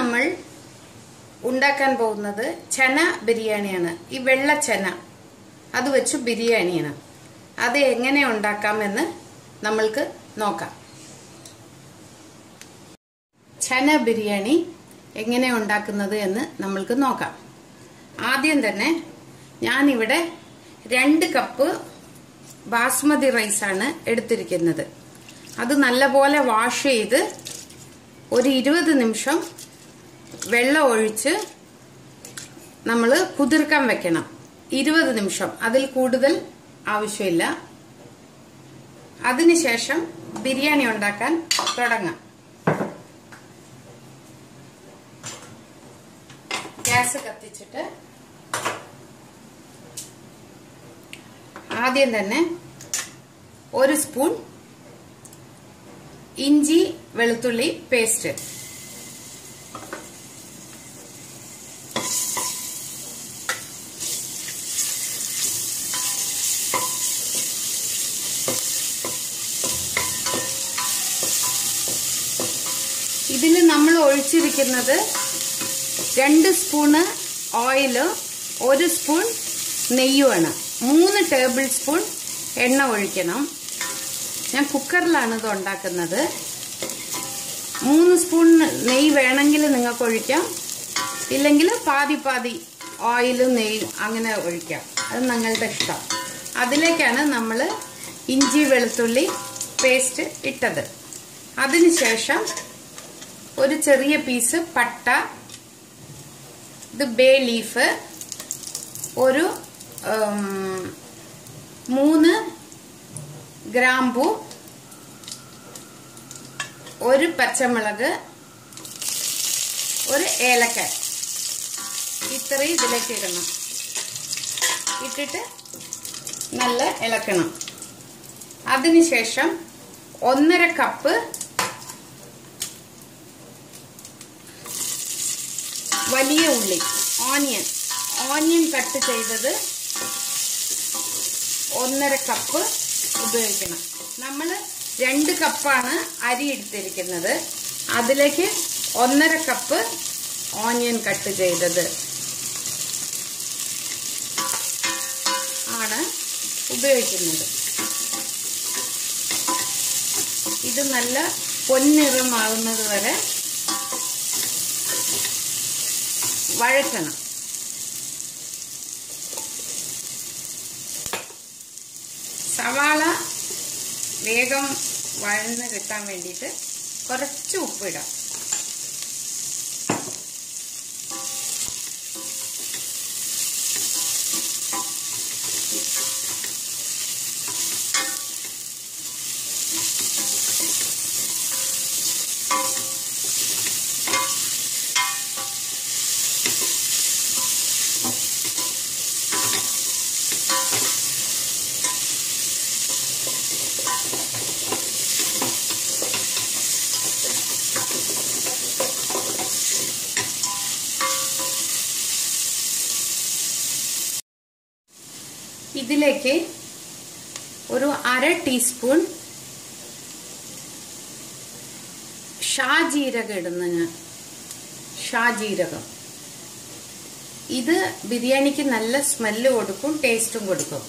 നമ്മൾ ഉണ്ടാക്കാൻ പോകുന്നത് ചന ബിരിയാണിയാണ് ഈ വെള്ള ചന അത് വെച്ച് ബിരിയാണിയാണ് അത് എങ്ങനെ ഉണ്ടാക്കാമെന്ന് നമ്മൾക്ക് നോക്കാം ചന ബിരിയാണി എങ്ങനെ ഉണ്ടാക്കുന്നത് എന്ന് നമ്മൾക്ക് നോക്കാം ആദ്യം തന്നെ ഞാനിവിടെ രണ്ട് കപ്പ് ബാസ്മതി റൈസാണ് എടുത്തിരിക്കുന്നത് അത് നല്ലപോലെ വാഷ് ചെയ്ത് ഒരു ഇരുപത് നിമിഷം വെള്ളം ഒഴിച്ച് നമ്മൾ കുതിർക്കാൻ വെക്കണം ഇരുപത് നിമിഷം അതിൽ കൂടുതൽ ആവശ്യമില്ല അതിനുശേഷം ബിരിയാണി ഉണ്ടാക്കാൻ തുടങ്ങാം ഗ്യാസ് കത്തിച്ചിട്ട് ആദ്യം തന്നെ ഒരു സ്പൂൺ ഇഞ്ചി വെളുത്തുള്ളി പേസ്റ്റ് ഇതിൽ നമ്മൾ ഒഴിച്ചിരിക്കുന്നത് രണ്ട് സ്പൂണ് ഓയില് ഒരു സ്പൂൺ നെയ്യുമാണ് മൂന്ന് ടേബിൾ സ്പൂൺ എണ്ണ ഒഴിക്കണം ഞാൻ കുക്കറിലാണ് ഇത് ഉണ്ടാക്കുന്നത് മൂന്ന് സ്പൂൺ നെയ്യ് വേണമെങ്കിൽ നിങ്ങൾക്ക് ഒഴിക്കാം ഇല്ലെങ്കിൽ പാതി പാതി ഓയിലും നെയ്യും അങ്ങനെ ഒഴിക്കാം അത് നിങ്ങളുടെ ഇഷ്ടം അതിലേക്കാണ് നമ്മൾ ഇഞ്ചി വെളുത്തുള്ളി പേസ്റ്റ് ഇട്ടത് അതിനുശേഷം ഒരു ചെറിയ പീസ് പട്ട ഇത് ബേ ലീഫ് ഒരു മൂന്ന് ഗ്രാമ്പു ഒരു പച്ചമുളക് ഒരു ഏലക്ക ഇത്രയും ഇതിലേക്ക് ഇടണം ഇട്ടിട്ട് നല്ല ഇളക്കണം അതിനുശേഷം ഒന്നര കപ്പ് വലിയ ഉള്ളി ഓനിയൻ ഓനിയൻ കട്ട് ചെയ്തത് ഒന്നര കപ്പ് ഉപയോഗിക്കണം നമ്മൾ രണ്ട് കപ്പാണ് അരി എടുത്തിരിക്കുന്നത് അതിലേക്ക് ഒന്നര കപ്പ് ഓനിയൻ കട്ട് ചെയ്തത് ആണ് ഉപയോഗിക്കുന്നത് ഇത് നല്ല പൊന്നിറമാകുന്നത് വരെ വഴറ്റണം സവാള വേഗം വഴന്ന് കിട്ടാൻ വേണ്ടിയിട്ട് കുറച്ച് ഉപ്പിടാം ഇതിലേക്ക് ഒരു അര ടീസ്പൂൺ ഷാജീരകം ഇടുന്ന ഞാൻ ഷാജീരകം ഇത് ബിരിയാണിക്ക് നല്ല സ്മെല്ല് കൊടുക്കും ടേസ്റ്റും കൊടുക്കും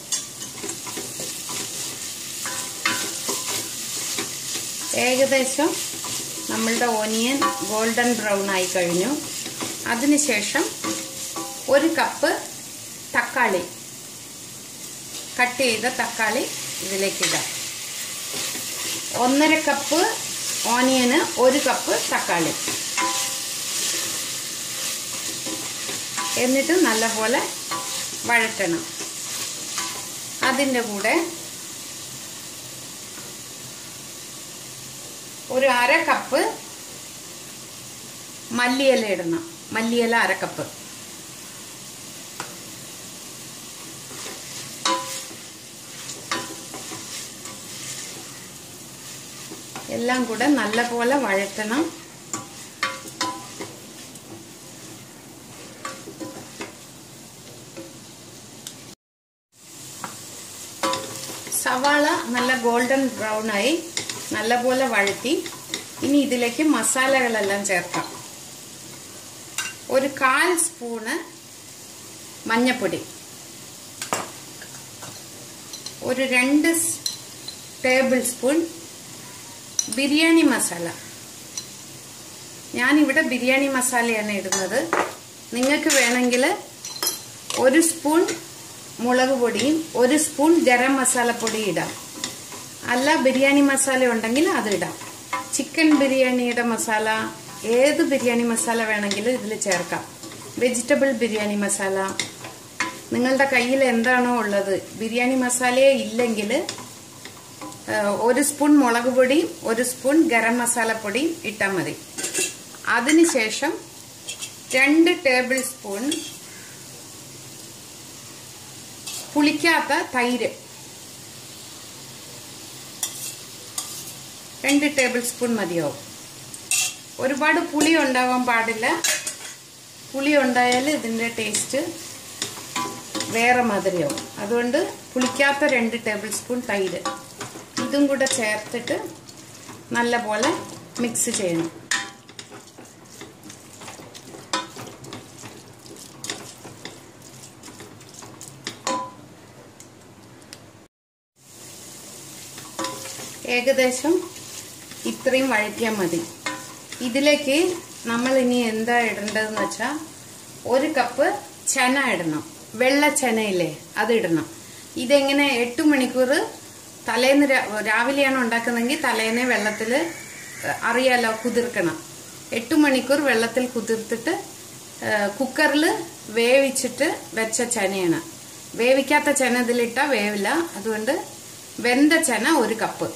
ഏകദേശം നമ്മളുടെ ഓനിയൻ ഗോൾഡൻ ബ്രൗൺ ആയി കഴിഞ്ഞു അതിനുശേഷം ഒരു കപ്പ് തക്കാളി കട്ട് ചെയ്ത തക്കാളി ഇതിലേക്ക് ഇടാം ഒന്നര കപ്പ് ഓനിയന് ഒരു കപ്പ് തക്കാളി എന്നിട്ട് നല്ലപോലെ വഴറ്റണം അതിൻ്റെ കൂടെ ഒരു അര കപ്പ് മല്ലിയില ഇടണം മല്ലിയില അര കപ്പ് എല്ലാം കൂടെ നല്ലപോലെ വഴറ്റണം സവാള നല്ല ഗോൾഡൻ ബ്രൗൺ ആയി നല്ലപോലെ വഴറ്റി ഇനി ഇതിലേക്ക് മസാലകളെല്ലാം ചേർക്കാം ഒരു കാൽ സ്പൂണ് മഞ്ഞപ്പൊടി ഒരു രണ്ട് ടേബിൾ സ്പൂൺ ബിരിയാണി മസാല ഞാനിവിടെ ബിരിയാണി മസാലയാണ് ഇടുന്നത് നിങ്ങൾക്ക് വേണമെങ്കിൽ ഒരു സ്പൂൺ മുളക് പൊടിയും ഒരു സ്പൂൺ ഗരം മസാലപ്പൊടി ഇടാം അല്ല ബിരിയാണി മസാല ഉണ്ടെങ്കിൽ അത് ഇടാം ചിക്കൻ ബിരിയാണിയുടെ മസാല ഏത് ബിരിയാണി മസാല വേണമെങ്കിലും ഇതിൽ ചേർക്കാം വെജിറ്റബിൾ ബിരിയാണി മസാല നിങ്ങളുടെ കയ്യിൽ എന്താണോ ഉള്ളത് ബിരിയാണി മസാലയെ ഇല്ലെങ്കിൽ ഒരു സ്പൂൺ മുളക് പൊടിയും ഒരു സ്പൂൺ ഗരം മസാലപ്പൊടിയും ഇട്ടാൽ മതി അതിനുശേഷം രണ്ട് ടേബിൾ സ്പൂൺ പുളിക്കാത്ത തൈര് രണ്ട് ടേബിൾ സ്പൂൺ മതിയാവും ഒരുപാട് പുളി ഉണ്ടാവാൻ പാടില്ല പുളി ഉണ്ടായാൽ ഇതിൻ്റെ ടേസ്റ്റ് വേറെ മാതിരിയാവും അതുകൊണ്ട് പുളിക്കാത്ത രണ്ട് ടേബിൾ സ്പൂൺ തൈര് ഇതും കൂടെ ചേർത്തിട്ട് നല്ലപോലെ മിക്സ് ചെയ്യണം ഏകദേശം ഇത്രയും വഴറ്റിയാൽ മതി ഇതിലേക്ക് നമ്മൾ ഇനി എന്താ ഇടേണ്ടതെന്ന് വെച്ചാൽ ഒരു കപ്പ് ചന ഇടണം വെള്ള ചനയില്ലേ അത് ഇടണം ഇതെങ്ങനെ എട്ട് മണിക്കൂർ തലേന്ന് രാവിലെയാണ് ഉണ്ടാക്കുന്നതെങ്കിൽ തലേന്നെ വെള്ളത്തിൽ അറിയാലോ കുതിർക്കണം എട്ട് മണിക്കൂർ വെള്ളത്തിൽ കുതിർത്തിട്ട് കുക്കറിൽ വേവിച്ചിട്ട് വെച്ച ചനയാണ് വേവിക്കാത്ത ചന ഇതിലിട്ടാൽ വേവില്ല അതുകൊണ്ട് വെന്ത ചന ഒരു കപ്പ്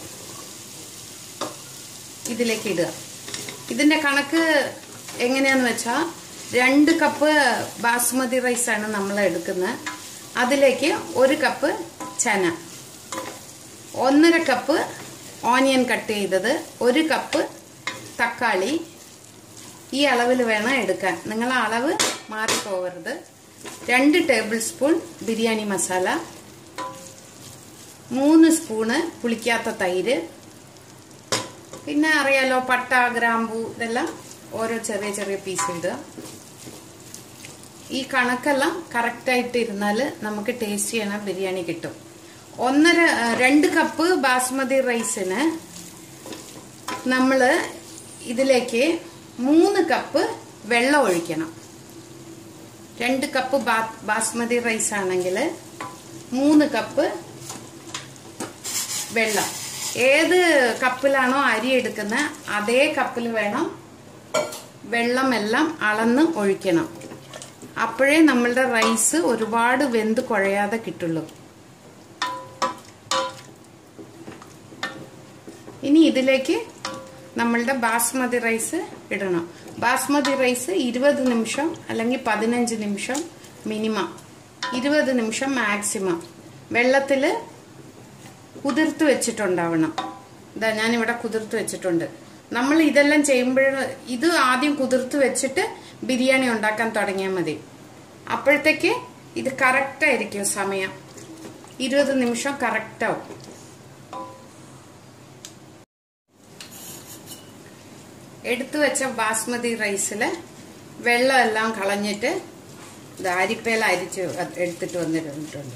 ഇതിലേക്ക് ഇടുക ഇതിന്റെ കണക്ക് എങ്ങനെയാന്ന് വെച്ചാൽ രണ്ട് കപ്പ് ബാസ്മതി റൈസാണ് നമ്മൾ എടുക്കുന്നത് അതിലേക്ക് ഒരു കപ്പ് ചന ഒന്നര കപ്പ് ഓനിയൻ കട്ട് ചെയ്തത് ഒരു കപ്പ് തക്കാളി ഈ അളവിൽ വേണം എടുക്കാൻ നിങ്ങൾ അളവ് മാറിപ്പോകരുത് രണ്ട് ടേബിൾ സ്പൂൺ ബിരിയാണി മസാല മൂന്ന് സ്പൂണ് പുളിക്കാത്ത തൈര് പിന്നെ അറിയാലോ പട്ട ഗ്രാമ്പു ഇതെല്ലാം ഓരോ ചെറിയ ചെറിയ പീസ് ഇടുക ഈ കണക്കെല്ലാം കറക്റ്റായിട്ട് ഇരുന്നാൽ നമുക്ക് ടേസ്റ്റ് ചെയ്യണ ബിരിയാണി കിട്ടും ഒന്നര രണ്ട് കപ്പ് ബാസ്മതി റൈസിന് നമ്മൾ ഇതിലേക്ക് മൂന്ന് കപ്പ് വെള്ളം ഒഴിക്കണം രണ്ട് കപ്പ് ബാസ്മതി റൈസ് ആണെങ്കിൽ മൂന്ന് കപ്പ് വെള്ളം ഏത് കപ്പിലാണോ അരി എടുക്കുന്നത് അതേ കപ്പിൽ വേണം വെള്ളമെല്ലാം അളന്ന് ഒഴിക്കണം അപ്പോഴേ നമ്മളുടെ റൈസ് ഒരുപാട് വെന്ത് കുഴയാതെ കിട്ടുള്ളൂ ഇനി ഇതിലേക്ക് നമ്മളുടെ ബാസ്മതി റൈസ് ഇടണം ബാസ്മതി റൈസ് ഇരുപത് നിമിഷം അല്ലെങ്കിൽ പതിനഞ്ച് നിമിഷം മിനിമം ഇരുപത് നിമിഷം മാക്സിമം വെള്ളത്തിൽ കുതിർത്ത് വെച്ചിട്ടുണ്ടാവണം ഇതാ ഞാനിവിടെ കുതിർത്ത് വെച്ചിട്ടുണ്ട് നമ്മൾ ഇതെല്ലാം ചെയ്യുമ്പോൾ ഇത് ആദ്യം കുതിർത്ത് വെച്ചിട്ട് ബിരിയാണി ഉണ്ടാക്കാൻ തുടങ്ങിയാൽ മതി അപ്പോഴത്തേക്ക് ഇത് കറക്റ്റായിരിക്കും സമയം ഇരുപത് നിമിഷം കറക്റ്റാവും എടുത്തു വെച്ച ബാസ്മതി റൈസിൽ വെള്ളമെല്ലാം കളഞ്ഞിട്ട് ഇത് അരിപ്പേല അരിച്ച് എടുത്തിട്ട് വന്നിട്ടുണ്ട്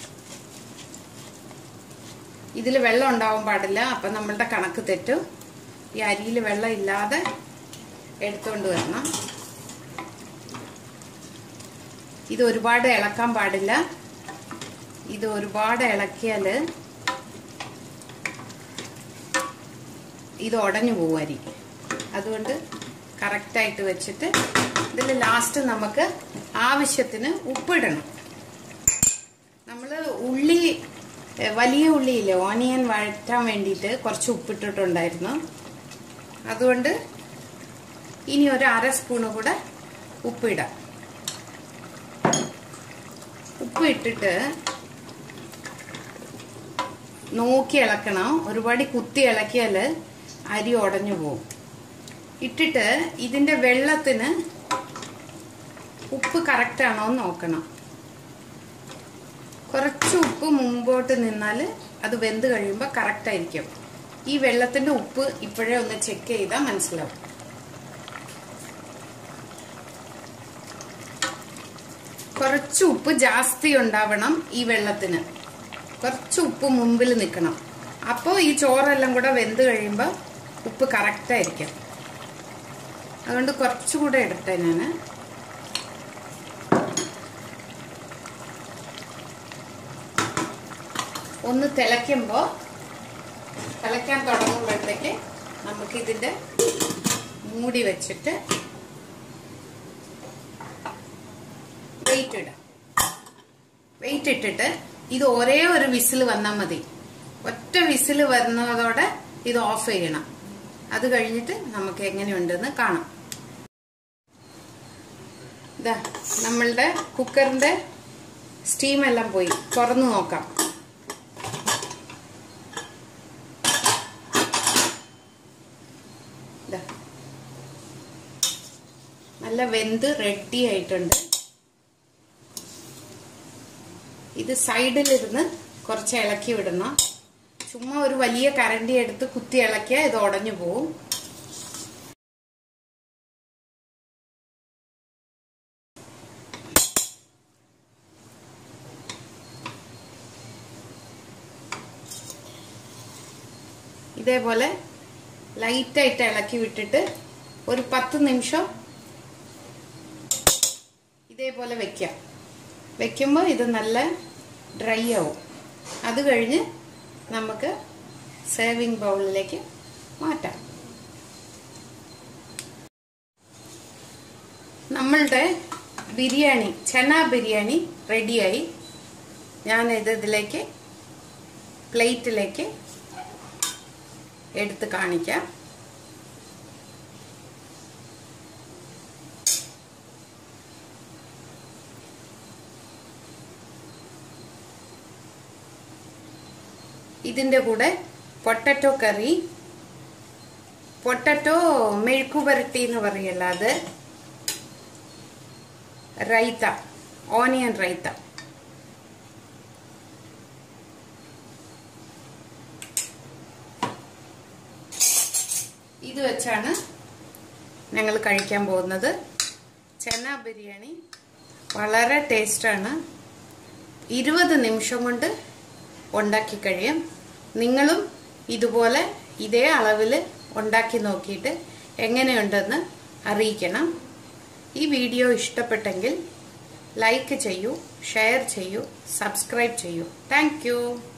ഇതിൽ വെള്ളം ഉണ്ടാവാൻ പാടില്ല അപ്പം നമ്മളുടെ കണക്ക് തെറ്റും ഈ അരിയിൽ വെള്ളം ഇല്ലാതെ എടുത്തുകൊണ്ട് വരണം ഇത് ഒരുപാട് ഇളക്കാൻ പാടില്ല ഇത് ഒരുപാട് ഇളക്കിയാൽ ഇത് ഉടഞ്ഞു പോകും അരി അതുകൊണ്ട് കറക്റ്റായിട്ട് വെച്ചിട്ട് ഇതിൽ ലാസ്റ്റ് നമുക്ക് ആവശ്യത്തിന് ഉപ്പിടണം നമ്മൾ ഉള്ളി വലിയ ഉള്ളിയില്ലേ ഓനിയൻ വഴറ്റാൻ വേണ്ടിയിട്ട് കുറച്ച് ഉപ്പിട്ടിട്ടുണ്ടായിരുന്നു അതുകൊണ്ട് ഇനി ഒരു അര സ്പൂണ് കൂടെ ഉപ്പിടാം ഉപ്പ് ഇട്ടിട്ട് നോക്കി ഇളക്കണം ഒരുപാട് കുത്തി ഇളക്കിയാൽ അരി ഉടഞ്ഞു പോകും ഇട്ടിട്ട് ഇതിന്റെ വെള്ളത്തിന് ഉപ്പ് കറക്റ്റ് ആണോ എന്ന് നോക്കണം കുറച്ച് ഉപ്പ് മുമ്പോട്ട് നിന്നാൽ അത് വെന്ത് കഴിയുമ്പോൾ കറക്റ്റ് ആയിരിക്കും ഈ വെള്ളത്തിന്റെ ഉപ്പ് ഇപ്പോഴേ ഒന്ന് ചെക്ക് ചെയ്താൽ മനസ്സിലാവും കുറച്ച് ഉപ്പ് ജാസ്തി ഉണ്ടാവണം ഈ വെള്ളത്തിന് കുറച്ച് ഉപ്പ് മുമ്പിൽ നിൽക്കണം അപ്പോൾ ഈ ചോറെല്ലാം കൂടെ വെന്ത് കഴിയുമ്പോൾ ഉപ്പ് കറക്റ്റായിരിക്കും അതുകൊണ്ട് കുറച്ചുകൂടെ എടുത്തേ ഞാൻ ഒന്ന് തിളയ്ക്കുമ്പോൾ തിളയ്ക്കാൻ തുടങ്ങുമ്പോഴത്തേക്ക് നമുക്ക് ഇതിന്റെ മൂടി വെച്ചിട്ട് വെയിറ്റ് ഇടാം വെയിറ്റ് ഇട്ടിട്ട് ഇത് ഒരേ ഒരു വിസിൽ വന്നാൽ മതി ഒറ്റ വിസിൽ വരുന്നതോടെ ഇത് ഓഫ് ചെയ്യണം അത് കഴിഞ്ഞിട്ട് നമുക്ക് എങ്ങനെയുണ്ടെന്ന് കാണാം ഇതാ നമ്മളുടെ കുക്കറിന്റെ സ്റ്റീം എല്ലാം പോയി തുറന്നു നോക്കാം ഇതാ നല്ല വെന്ത് റെഡി ആയിട്ടുണ്ട് ഇത് സൈഡിലിരുന്ന് കുറച്ച് ഇളക്കി വിടണം ചുമ്മാ ഒരു വലിയ കരണ്ടി എടുത്ത് കുത്തി ഇളക്കിയാൽ ഇത് ഉടഞ്ഞു പോവും ഇതേപോലെ ലൈറ്റായിട്ട് ഇളക്കി വിട്ടിട്ട് ഒരു പത്ത് നിമിഷം ഇതേപോലെ വെക്കാം വെക്കുമ്പോൾ ഇത് നല്ല ഡ്രൈ ആവും അത് കഴിഞ്ഞ് നമുക്ക് സേവിങ് ബൗളിലേക്ക് മാറ്റാം നമ്മളുടെ ബിരിയാണി ചന ബിരിയാണി റെഡിയായി ഞാനിത് ഇതിലേക്ക് പ്ലേറ്റിലേക്ക് എടുത്ത് കാണിക്കാം ഇതിന്റെ കൂടെ പൊട്ടറ്റോ കറി പൊട്ടറ്റോ മെഴുക്കുപുരട്ടി എന്ന് പറയല്ല അത് റൈത്ത ഓനിയൻ റൈത്ത ഇത് വെച്ചാണ് ഞങ്ങൾ കഴിക്കാൻ പോകുന്നത് ചെന ബിരിയാണി വളരെ ടേസ്റ്റാണ് ഇരുപത് നിമിഷം കൊണ്ട് ഉണ്ടാക്കി കഴിയാം നിങ്ങളും ഇതുപോലെ ഇതേ അളവിൽ ഉണ്ടാക്കി നോക്കിയിട്ട് എങ്ങനെയുണ്ടെന്ന് അറിയിക്കണം ഈ വീഡിയോ ഇഷ്ടപ്പെട്ടെങ്കിൽ ലൈക്ക് ചെയ്യൂ ഷെയർ ചെയ്യൂ സബ്സ്ക്രൈബ് ചെയ്യൂ താങ്ക്